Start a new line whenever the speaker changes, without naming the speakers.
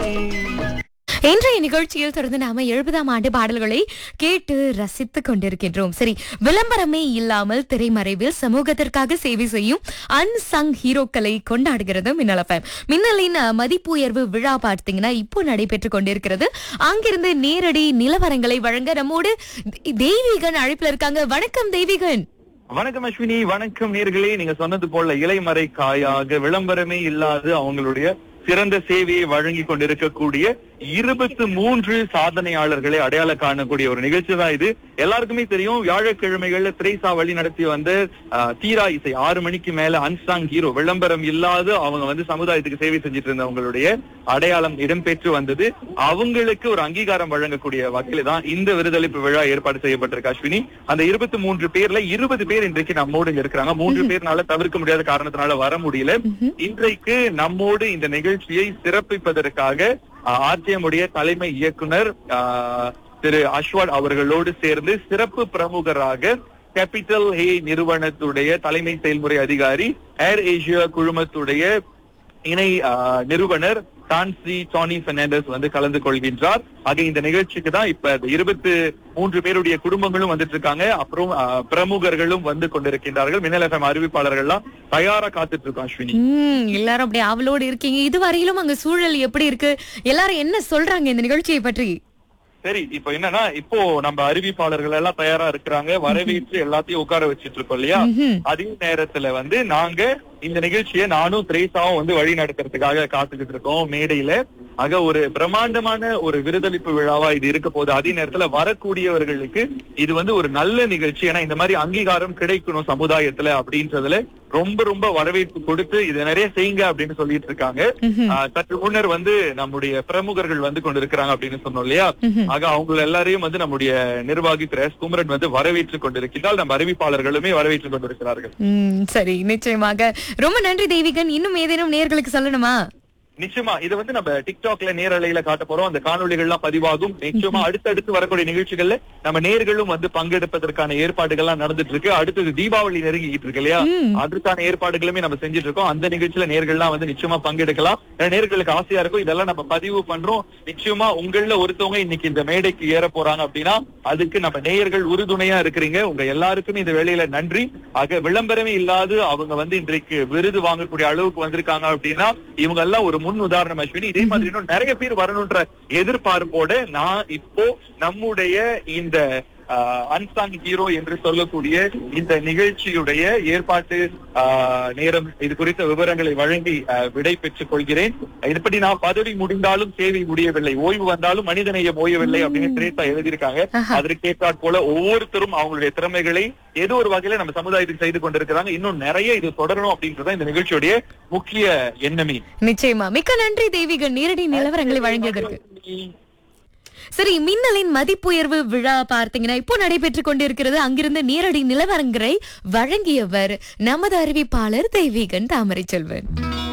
இன்றைய நிகழ்ச்சியில் தொடர்ந்து நாம எழுபதாம் ஆண்டு பாடல்களை கேட்டு ரசித்துக் கொண்டிருக்கின்றோம் சரி விளம்பரமே இல்லாமல் திரைமறைவில் சமூகத்திற்காக சேவை செய்யும் அன்சங் ஹீரோக்களை கொண்டாடுகிறது மின்னல் எஃப்எம் மின்னலின் அஹ், மதிப்பு உயர்வு விழா பார்த்தீங்கன்னா இப்போ நடைபெற்றுக் கொண்டிருக்கிறது அங்கிருந்து நேரடி நிலவரங்களை வழங்க நம்மோடு தெ- தெய்வீகன் அழைப்புல இருக்காங்க வணக்கம் தெய்வீகன்
வணக்கம் அஸ்வினி வணக்கம் நேர்களே நீங்க சொன்னது போல இலைமறை காயாக விளம்பரமே இல்லாது அவங்களுடைய சிறந்த சேவையை வழங்கி கொண்டிருக்கக்கூடிய இருபத்து மூன்று சாதனையாளர்களை அடையாள காணக்கூடிய ஒரு நிகழ்ச்சி தான் இது எல்லாருக்குமே தெரியும் வியாழக்கிழமைகள்ல திரைசா வழி நடத்தி வந்த ஆஹ், தீரா இசை ஆறு மணிக்கு மேல அன்சாங் ஹீரோ விளம்பரம் இல்லாத அவங்க வந்து சமுதாயத்துக்கு சேவை செஞ்சுட்டு இருந்தவங்களுடைய அடையாளம் இடம்பெற்று வந்தது அவங்களுக்கு ஒரு அங்கீகாரம் வழங்கக்கூடிய வகையில தான் இந்த விருதளிப்பு விழா ஏற்பாடு செய்யப்பட்டிருக்கு அஸ்வினி அந்த இருபத்தி மூன்று பேர்ல இருபது பேர் இன்றைக்கு நம்மோடு இங்க இருக்கிறாங்க மூன்று பேர்னால தவிர்க்க முடியாத காரணத்தினால வர முடியல இன்றைக்கு நம்மோடு இந்த நிகழ்ச்சியை சிறப்பிப்பதற்காக ஆர்டிஎம் உடைய தலைமை இயக்குனர் ஆஹ், திரு அஸ்வாட் அவர்களோடு சேர்ந்து சிறப்பு பிரமுகராக கேபிட்டல் ஹே நிறுவனத்துடைய தலைமை செயல்முறை அதிகாரி ஏர் ஏசியா குழுமத்துடைய இணை ஆஹ், நிறுவனர் டான்சி டானி பெர்னாண்டஸ் வந்து கலந்து கொள்கின்றார் ஆக இந்த நிகழ்ச்சிக்கு தான் இப்ப இருபத்து மூன்று பேருடைய குடும்பங்களும் வந்துட்டு இருக்காங்க அப்புறம் ஆஹ், பிரமுகர்களும் வந்து கொண்டிருக்கின்றார்கள் மின்னல் எஃப்எம் அறிவிப்பாளர்கள்லாம் தயாரா காத்துட்டு இருக்கோம் அஸ்வினி
ம் எல்லாரும் அப்படியே ஆவலோடு இருக்கீங்க இதுவரையிலும் அங்க சூழல் எப்படி இருக்கு எல்லாரும் என்ன சொல்றாங்க இந்த நிகழ்ச்சியை பற்றி
சரி இப்போ என்னன்னா இப்போ நம்ம அறிவிப்பாளர்கள் எல்லாம் தயாரா இருக்கிறாங்க வரவேற்று எல்லாத்தையும் உட்கார வச்சிட்டு இருக்கோம் இல்லையா
ம்ஹும்.
அதே நேரத்துல வந்து நாங்க இந்த நிகழ்ச்சியை நானும் திரேசாவும் வந்து வழி நடத்துறதுக்காக காத்துக்கிட்டு இருக்கோம் மேடையில ஆக ஒரு பிரம்மாண்டமான ஒரு விருதளிப்பு விழாவா இது இருக்க போகுது அதே நேரத்துல வரக்கூடியவர்களுக்கு இது வந்து ஒரு நல்ல நிகழ்ச்சி ஏன்னா இந்த மாதிரி அங்கீகாரம் கிடைக்கணும் சமுதாயத்துல அப்படின்றதுல ரொம்ப ரொம்ப வரவேற்பு கொடுத்து இதை நிறைய செய்யுங்க அப்படின்னு சொல்லிட்டு இருக்காங்க
ம்ஹும்.
ஆஹ் சற்று முன்னர் வந்து நம்முடைய பிரமுகர்கள் வந்து கொண்டிருக்கிறாங்க அப்படின்னு சொன்னோம் இல்லையா
ம்ஹும்.
ஆக அவங்க எல்லாரையும் வந்து நம்முடைய நிர்வாகி திரு எஸ் குமரன் வந்து வரவேற்றுக் கொண்டிருக்கிறார் நம்ம அறிவிப்பாளர்களுமே வரவேற்றுக் கொண்டிருக்கிறார்கள்
ம் சரி நிச்சயமாக ரொம்ப நன்றி தெய்வீகன் இன்னும் ஏதேனும் நேர்களுக்கு சொல்லணுமா
நிச்சயமா இது வந்து நம்ம டிக்டாக்ல நேரலையில காட்ட போறோம் அந்த காணொளிகள்லாம் பதிவாகும் நிச்சயமா அடுத்தடுத்து வரக்கூடிய நிகழ்ச்சிகள்ல நம்ம நேர்களும் வந்து பங்கெடுப்பதற்கான ஏற்பாடுகள்லாம் நடந்துட்டு இருக்கு அடுத்தது தீபாவளி நெருங்கிட்டு இருக்கு இல்லையா
ம்.
அதுக்கான ஏற்பாடுகளுமே நம்ம செஞ்சுட்டு இருக்கோம் அந்த நிகழ்ச்சியில நேர்கள்லாம் வந்து நிச்சயமா பங்கெடுக்கலாம் ஏன்னா நேர்களுக்கு ஆசையா இருக்கும் இதெல்லாம் நம்ம பதிவு பண்றோம் நிச்சயமா உங்கள ஒருத்தவங்க இன்னைக்கு இந்த மேடைக்கு ஏற போறாங்க அப்படின்னா அதுக்கு நம்ம நேயர்கள் உறுதுணையா இருக்கிறீங்க உங்க எல்லாருக்குமே இந்த வேலையில நன்றி ஆக விளம்பரமே இல்லாது அவங்க வந்து இன்றைக்கு விருது வாங்கக்கூடிய அளவுக்கு வந்திருக்காங்க அப்படின்னா இவங்க எல்லாம் ஒரு முன் உதாரணம் அஸ்வினி இதே மாதிரி இன்னும் நிறைய பேர் வரணுன்ற எதிர்பார்ப்போட நான் இப்போ நம்முடைய இந்த அன்சாங் ஹீரோ என்று சொல்லக்கூடிய இந்த நிகழ்ச்சியுடைய ஏற்பாட்டு ஆஹ், நேரம் இது குறித்த விவரங்களை வழங்கி ஆஹ், விடை பெற்றுக் கொள்கிறேன் இப்படி நான் பதவி முடிந்தாலும் சேவை முடியவில்லை ஓய்வு வந்தாலும் மனிதநேயம் ஓயவில்லை அப்படின்னு திரேசா எழுதியிருக்காங்க
ஆஹா.
அதற்கேற்றாற் போல ஒவ்வொருத்தரும் அவங்களுடைய திறமைகளை ஏதோ ஒரு வகையில நம்ம சமுதாயத்துக்கு செய்து கொண்டிருக்கிறாங்க இன்னும் நிறைய இது தொடரணும் அப்படின்றத இந்த நிகழ்ச்சியுடைய முக்கிய எண்ணமே
நிச்சயமா மிக்க நன்றி தெய்வீகன் நேரடி நிலவரங்களை வழங்கியதற்கு சரி மின்னலின் மதிப்புயர்வு விழா பார்த்தீங்கன்னா இப்போ நடைபெற்றுக் கொண்டிருக்கிறது அங்கிருந்து நேரடி நிலவரங்களை வழங்கியவர் நமது அறிவிப்பாளர் தெய்வீகன் தாமரை செல்வன்